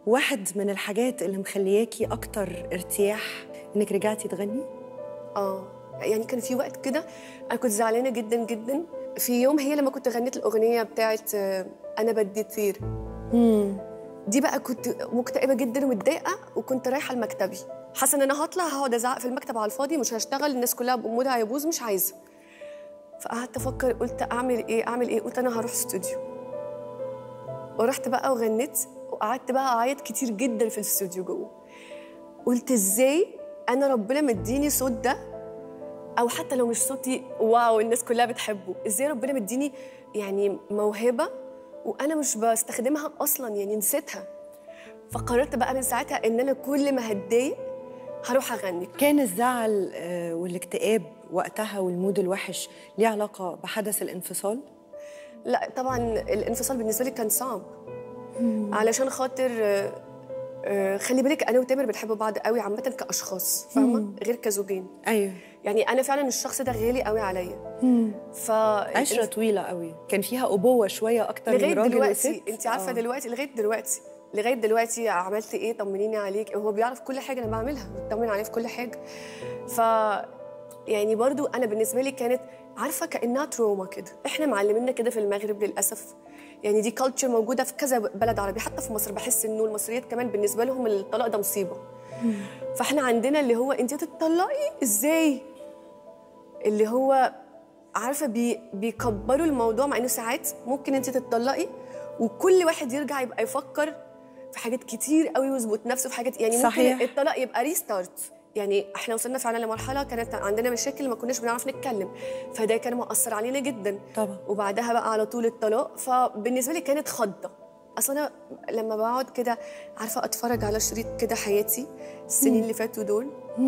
واحد من الحاجات اللي مخلياكي اكتر ارتياح انك رجعتي تغني اه يعني كان في وقت كده انا كنت زعلانه جدا جدا في يوم هي لما كنت غنيت الاغنيه بتاعت آه، انا بدي طير دي بقى كنت مكتئبه جدا ومتضايقه وكنت رايحه لمكتبي حاسه ان انا هطلع هقعد ازعق في المكتب على الفاضي مش هشتغل الناس كلها بمودها هيبوظ مش عايزه فقعدت افكر قلت اعمل ايه اعمل ايه قلت انا هروح استوديو ورحت بقى وغنيت وقعدت بقى اعيط كتير جدا في الاستوديو جوه قلت ازاي انا ربنا مديني صوت ده او حتى لو مش صوتي واو الناس كلها بتحبه ازاي ربنا مديني يعني موهبه وانا مش بستخدمها اصلا يعني نسيتها فقررت بقى من ساعتها ان انا كل ما هتضايق هروح اغني كان الزعل آه، والاكتئاب وقتها والمود الوحش ليه علاقه بحدث الانفصال لا طبعا الانفصال بالنسبه لي كان صعب علشان خاطر آه، آه، خلي بالك انا وتامر بنحب بعض قوي عامه كاشخاص فاهمه غير كزوجين ايوه يعني انا فعلا الشخص ده غالي قوي عليا ف عشره طويله قوي كان فيها ابوه شويه اكتر من لغايه راجل دلوقتي وست انت عارفه آه. دلوقتي لغايه دلوقتي لغايه دلوقتي عملت ايه طمنيني عليك هو بيعرف كل حاجه انا بعملها بيطمن عليه في كل حاجه ف يعني برضو انا بالنسبه لي كانت عارفه كانها تروما كده احنا معلمينا كده في المغرب للاسف يعني دي كالتشر موجوده في كذا بلد عربي حتى في مصر بحس انه المصريات كمان بالنسبه لهم الطلاق ده مصيبه فاحنا عندنا اللي هو انت تتطلقي ازاي اللي هو عارفه بي بيكبروا الموضوع مع انه ساعات ممكن انت تتطلقي وكل واحد يرجع يبقى يفكر في حاجات كتير قوي ويظبط نفسه في حاجات يعني صحيح. ممكن الطلاق يبقى ريستارت يعني احنا وصلنا فعلا لمرحله كانت عندنا مشاكل ما كناش بنعرف نتكلم فده كان مؤثر علينا جدا طبعا. وبعدها بقى على طول الطلاق فبالنسبه لي كانت خضه اصل انا لما بقعد كده عارفه اتفرج على شريط كده حياتي السنين اللي فاتوا دول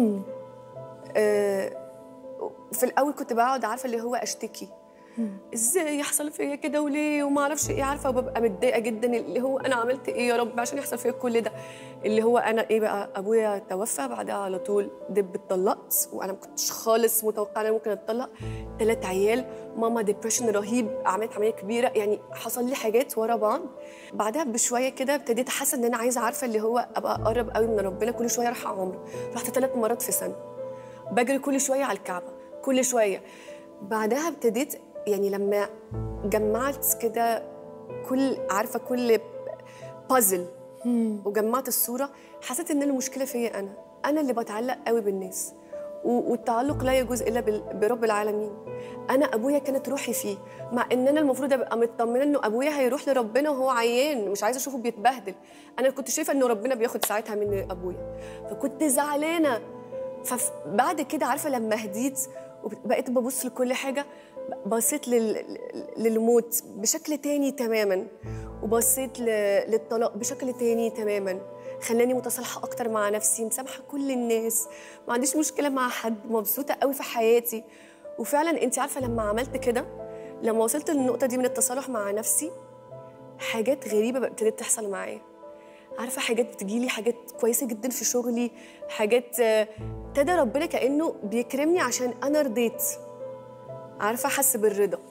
آه، في الاول كنت بقعد عارفه اللي هو اشتكي ازاي يحصل فيا كده وليه وما اعرفش ايه عارفه وببقى متضايقه جدا اللي هو انا عملت ايه يا رب عشان يحصل فيا كل ده اللي هو انا ايه بقى ابويا توفى بعدها على طول دب اتطلقت وانا ما كنتش خالص متوقعه ان انا ممكن اتطلق ثلاث عيال ماما ديبريشن رهيب عملت عمليه كبيره يعني حصل لي حاجات ورا بعض بعدها بشويه كده ابتديت احس ان انا عايزه عارفه اللي هو ابقى اقرب قوي من ربنا كل شويه اروح عمره رحت ثلاث مرات في سنه بجري كل شويه على الكعبه كل شويه بعدها ابتديت يعني لما جمعت كده كل عارفه كل بازل وجمعت الصوره حسيت ان المشكله فيا انا انا اللي بتعلق قوي بالناس و- والتعلق لا يجوز الا بال- برب العالمين انا ابويا كانت روحي فيه مع ان انا المفروض ابقى مطمنه انه ابويا هيروح لربنا وهو عيان مش عايزه اشوفه بيتبهدل انا كنت شايفه انه ربنا بياخد ساعتها من ابويا فكنت زعلانه فبعد كده عارفه لما هديت وبقيت ببص لكل حاجه بصيت لل... للموت بشكل تاني تماما وبصيت ل... للطلاق بشكل تاني تماما خلاني متصالحه اكتر مع نفسي مسامحه كل الناس ما عنديش مشكله مع حد مبسوطه قوي في حياتي وفعلا انت عارفه لما عملت كده لما وصلت للنقطه دي من التصالح مع نفسي حاجات غريبه بقى ابتدت تحصل معايا عارفه حاجات بتجيلي حاجات كويسه جدا في شغلي حاجات آه، ابتدى ربنا كانه بيكرمني عشان انا رضيت عارفه احس بالرضا